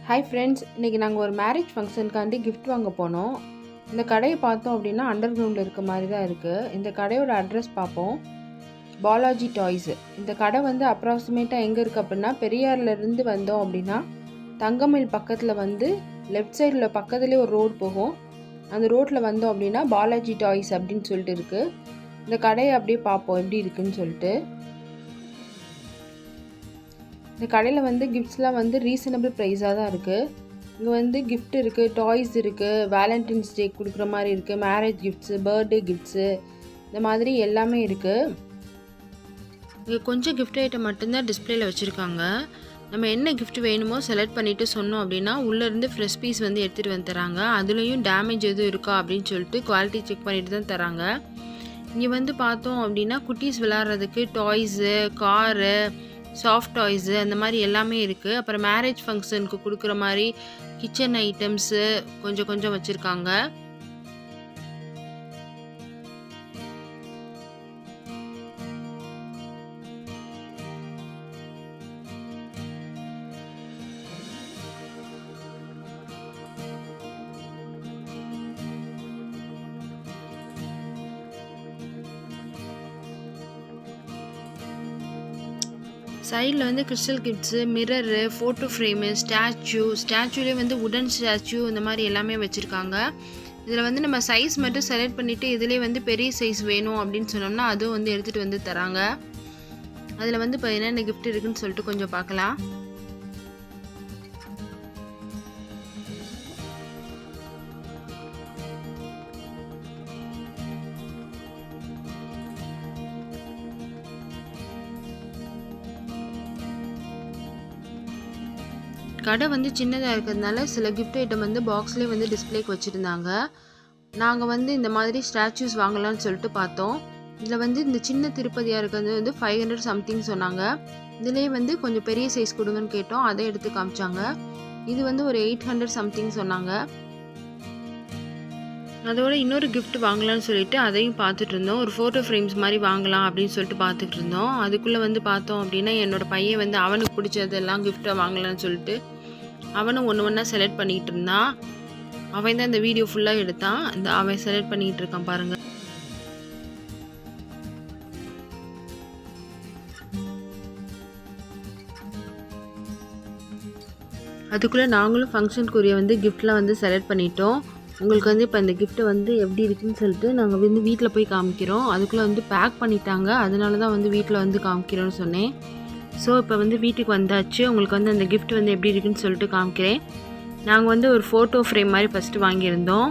hi friends இன்றைக்கி நாங்கள் ஒரு மேரேஜ் ஃபங்க்ஷனுக்காண்டி gift வாங்க போனோம் இந்த கடையை பார்த்தோம் அப்படின்னா அண்டர் கிரவுண்டில் இருக்க மாதிரி தான் இருக்குது இந்த கடையோட அட்ரஸ் பார்ப்போம் பாலாஜி டாய்ஸு இந்த கடை வந்து அப்ராக்சிமேட்டாக எங்கே இருக்குது அப்படின்னா பெரியார்லேருந்து வந்தோம் அப்படின்னா தங்கமயில் பக்கத்தில் வந்து லெஃப்ட் சைடில் பக்கத்துலேயே ஒரு ரோடு போகும் அந்த ரோட்டில் வந்தோம் அப்படின்னா பாலாஜி டாய்ஸ் அப்படின்னு சொல்லிட்டு இருக்குது இந்த கடையை அப்படியே பார்ப்போம் எப்படி இருக்குன்னு சொல்லிட்டு இந்த கடையில் வந்து கிஃப்ட்ஸ்லாம் வந்து ரீசனபிள் ப்ரைஸாக தான் இருக்குது இங்கே வந்து கிஃப்ட் இருக்குது டாய்ஸ் இருக்குது வேலண்டைன்ஸ் டே கொடுக்குற மாதிரி இருக்குது மேரேஜ் கிஃப்ட்ஸு பர்த்டே கிஃப்ட்ஸு இந்த மாதிரி எல்லாமே இருக்குது இங்கே கொஞ்சம் கிஃப்ட் ஐட்டம் மட்டும்தான் டிஸ்பிளேல வச்சுருக்காங்க நம்ம என்ன gift வேணுமோ செலக்ட் பண்ணிவிட்டு சொன்னோம் அப்படின்னா உள்ளேருந்து ஃப்ரெஷ் பீஸ் வந்து எடுத்துகிட்டு வந்து தராங்க அதுலேயும் டேமேஜ் எதுவும் இருக்கா அப்படின்னு சொல்லிட்டு குவாலிட்டி செக் பண்ணிட்டு தான் தராங்க இங்கே வந்து பார்த்தோம் அப்படின்னா குட்டீஸ் விளாட்றதுக்கு டாய்ஸு காரு சாஃப்ட் டாய்ஸு அந்த மாதிரி எல்லாமே இருக்குது அப்புறம் மேரேஜ் ஃபங்க்ஷனுக்கு கொடுக்குற மாதிரி கிச்சன் ஐட்டம்ஸு கொஞ்சம் கொஞ்சம் வச்சுருக்காங்க சைடில் வந்து crystal gifts mirror photo frame statue ஸ்டாச்சுலேயே வந்து உடன் ஸ்டாச்சு இந்த மாதிரி எல்லாமே வச்சுருக்காங்க இதில் வந்து நம்ம சைஸ் மட்டும் செலக்ட் பண்ணிவிட்டு இதிலே வந்து பெரிய சைஸ் வேணும் அப்படின்னு சொன்னோம்னா அதுவும் வந்து எடுத்துகிட்டு வந்து தராங்க அதில் வந்து இப்போ என்னென்ன கிஃப்ட் இருக்குன்னு சொல்லிட்டு கொஞ்சம் பார்க்கலாம் கடை வந்து சின்னதாக இருக்கிறதுனால சில கிஃப்ட் ஐட்டம் வந்து பாக்ஸ்லேயே வந்து டிஸ்பிளேக்கு வச்சுருந்தாங்க நாங்கள் வந்து இந்த மாதிரி ஸ்டாச்சூஸ் வாங்கலாம்னு சொல்லிட்டு பார்த்தோம் இதில் வந்து இந்த சின்ன திருப்பதியாக இருக்கிறது வந்து ஃபைவ் ஹண்ட்ரட் சம்திங் சொன்னாங்க இதுலேயே வந்து கொஞ்சம் பெரிய சைஸ் கொடுங்கன்னு கேட்டோம் அதை எடுத்து காமிச்சாங்க இது வந்து ஒரு எயிட் ஹண்ட்ரட் சம்திங் சொன்னாங்க அதோட இன்னொரு gift வாங்கலாம்னு சொல்லிட்டு அதையும் பார்த்துட்டு இருந்தோம் ஒரு ஃபோட்டோ ஃப்ரேம்ஸ் மாதிரி வாங்கலாம் அப்படின்னு சொல்லிட்டு பார்த்துட்டு இருந்தோம் அதுக்குள்ளே வந்து பார்த்தோம் அப்படின்னா என்னோட பையன் வந்து அவனுக்கு பிடிச்சதெல்லாம் கிஃப்ட்டை வாங்கலாம்னு சொல்லிட்டு அவனும் ஒன்று ஒன்றா செலக்ட் பண்ணிகிட்டு இருந்தான் அவன் தான் இந்த வீடியோ ஃபுல்லாக எடுத்தான் இந்த அவன் செலக்ட் பண்ணிகிட்டு இருக்கான் பாருங்கள் அதுக்குள்ளே நாங்களும் ஃபங்க்ஷனுக்குரிய வந்து கிஃப்ட்லாம் வந்து செலக்ட் பண்ணிட்டோம் உங்களுக்கு வந்து இப்போ இந்த கிஃப்ட்டை வந்து எப்படி இருக்குன்னு சொல்லிட்டு நாங்கள் வந்து வீட்டில் போய் காமிக்கிறோம் அதுக்குள்ளே வந்து பேக் பண்ணிட்டாங்க அதனால தான் வந்து வீட்டில் வந்து காமிக்கிறோன்னு சொன்னேன் ஸோ இப்போ வந்து வீட்டுக்கு வந்தாச்சு உங்களுக்கு வந்து அந்த gift வந்து எப்படி இருக்குன்னு சொல்லிட்டு காமிக்கிறேன் நாங்கள் வந்து ஒரு ஃபோட்டோ ஃப்ரேம் மாதிரி ஃபஸ்ட்டு வாங்கியிருந்தோம்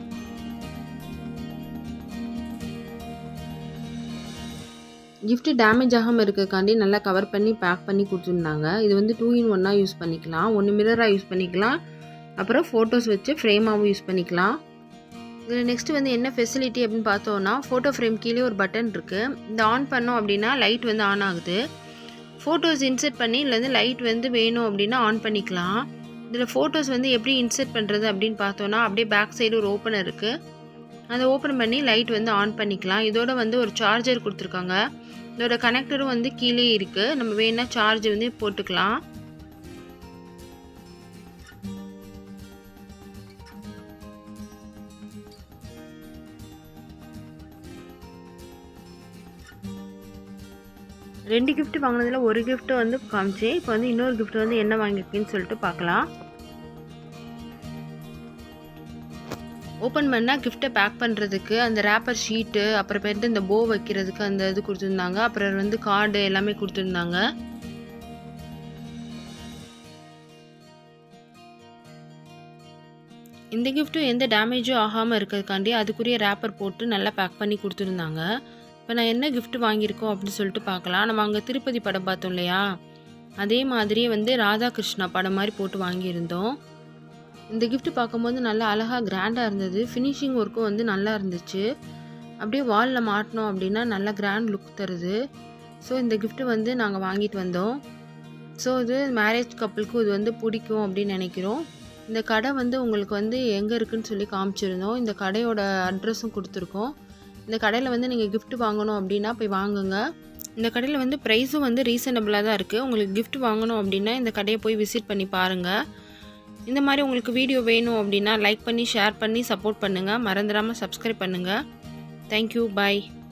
gift டேமேஜ் ஆகாமல் இருக்கிறதுக்காண்டி நல்லா கவர் பண்ணி பேக் பண்ணி கொடுத்துருந்தாங்க இது வந்து டூ இன் ஒன்னாக யூஸ் பண்ணிக்கலாம் ஒன்று மிரராக யூஸ் பண்ணிக்கலாம் அப்புறம் ஃபோட்டோஸ் வச்சு ஃப்ரேமாகவும் யூஸ் பண்ணிக்கலாம் இதில் நெக்ஸ்ட்டு வந்து என்ன ஃபெசிலிட்டி அப்படின்னு பார்த்தோன்னா ஃபோட்டோ ஃப்ரேம் கீழே ஒரு பட்டன் இருக்குது இந்த ஆன் பண்ணோம் அப்படின்னா லைட் வந்து ஆன் ஆகுது ஃபோட்டோஸ் இன்சர்ட் பண்ணி இல்லை வந்து லைட் வந்து வேணும் அப்படின்னா ஆன் பண்ணிக்கலாம் இதில் ஃபோட்டோஸ் வந்து எப்படி இன்சர்ட் பண்ணுறது அப்படின்னு பார்த்தோன்னா அப்படியே பேக் சைடு ஒரு ஓப்பனர் இருக்குது அதை ஓப்பன் பண்ணி லைட் வந்து ஆன் பண்ணிக்கலாம் இதோட வந்து ஒரு சார்ஜர் கொடுத்துருக்காங்க இதோட கனெக்டரும் வந்து கீழே இருக்குது நம்ம வேணால் சார்ஜ் வந்து போட்டுக்கலாம் ரெண்டு gift வாங்கினதில் ஒரு gift வந்து காமிச்சேன் இப்போ வந்து இன்னொரு gift வந்து என்ன வாங்கியிருக்கேன்னு சொல்லிட்டு பார்க்கலாம் ஓப்பன் பண்ணால் கிஃப்ட்டை பேக் பண்ணுறதுக்கு அந்த ரேப்பர் ஷீட்டு அப்புறமேட்டு இந்த போ வைக்கிறதுக்கு அந்த இது கொடுத்துருந்தாங்க அப்புறம் வந்து கார்டு எல்லாமே கொடுத்துருந்தாங்க இந்த கிஃப்ட்டும் எந்த டேமேஜும் ஆகாமல் இருக்கிறதுக்காண்டி அதுக்குரிய ரேப்பர் போட்டு நல்லா பேக் பண்ணி கொடுத்துருந்தாங்க இப்போ நான் என்ன gift வாங்கியிருக்கோம் அப்படின்னு சொல்லிட்டு பார்க்கலாம் நம்ம அங்கே திருப்பதி படம் பார்த்தோம் இல்லையா அதே மாதிரியே வந்து ராதாகிருஷ்ணா படம் மாதிரி போட்டு வாங்கியிருந்தோம் இந்த gift பார்க்கும்போது நல்லா அழகாக கிராண்டாக இருந்தது ஃபினிஷிங் ஒர்க்கும் வந்து நல்லா இருந்துச்சு அப்படியே வாலில் மாட்டினோம் அப்படின்னா நல்லா கிராண்ட் லுக் தருது ஸோ இந்த gift வந்து நாங்கள் வாங்கிட்டு வந்தோம் ஸோ இது மேரேஜ் கப்பலுக்கும் இது வந்து பிடிக்கும் அப்படின்னு நினைக்கிறோம் இந்த கடை வந்து உங்களுக்கு வந்து எங்கே இருக்குன்னு சொல்லி காமிச்சிருந்தோம் இந்த கடையோட அட்ரஸும் கொடுத்துருக்கோம் இந்த கடையில் வந்து நீங்கள் gift வாங்கணும் அப்படின்னா போய் வாங்குங்க இந்த கடையில் வந்து ப்ரைஸும் வந்து ரீசனபிளாக தான் இருக்குது உங்களுக்கு gift வாங்கணும் அப்படின்னா இந்த கடையை போய் விசிட் பண்ணி பாருங்கள் இந்த மாதிரி உங்களுக்கு வீடியோ வேணும் அப்படின்னா லைக் பண்ணி ஷேர் பண்ணி சப்போர்ட் பண்ணுங்கள் மறந்துடாமல் சப்ஸ்கிரைப் பண்ணுங்கள் தேங்க்யூ பாய்